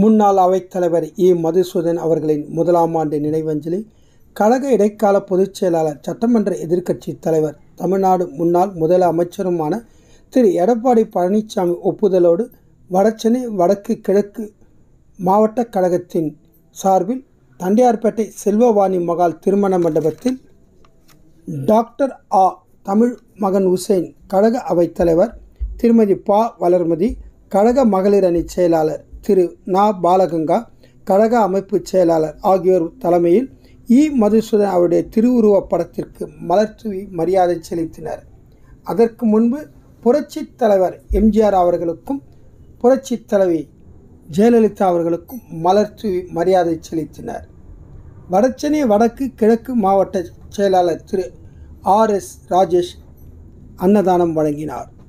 முன்னாள் அவைத்தலைவர் இ மதுசூதன் அவர்களின் முதலாம் ஆண்டு நினைவஞ்சலி கழக இடைக்கால பொதுச் செயலாளர் சட்டமன்ற எதிர்க்கட்சித் தலைவர் தமிழ்நாடு முன்னாள் முதல அமைச்சருமான திரு எடப்பாடி பழனிசாமி ஒப்புதலோடு வடசென்னை வடக்கு கிழக்கு மாவட்ட கழகத்தின் சார்பில் தண்டையார்பேட்டை செல்வவாணி மகால் திருமண மண்டபத்தில் டாக்டர் ஆ தமிழ் மகன் உசேன் கழக அவைத்தலைவர் திருமதி பா வளர்மதி கழக மகளிர் அணி செயலாளர் திரு நா பாலகங்கா கழக அமைப்பு செயலாளர் ஆகியோர் தலைமையில் இ மதுசூதன் அவருடைய திருவுருவப் படத்திற்கு மலர்தூவி மரியாதை செலுத்தினர் அதற்கு முன்பு புரட்சித் தலைவர் எம்ஜிஆர் அவர்களுக்கும் புரட்சித் தலைவி ஜெயலலிதா அவர்களுக்கும் மலர்தூவி மரியாதை செலுத்தினர் வடசென்னை வடக்கு கிழக்கு மாவட்ட செயலாளர் திரு ஆர் எஸ் ராஜேஷ் அன்னதானம் வழங்கினார்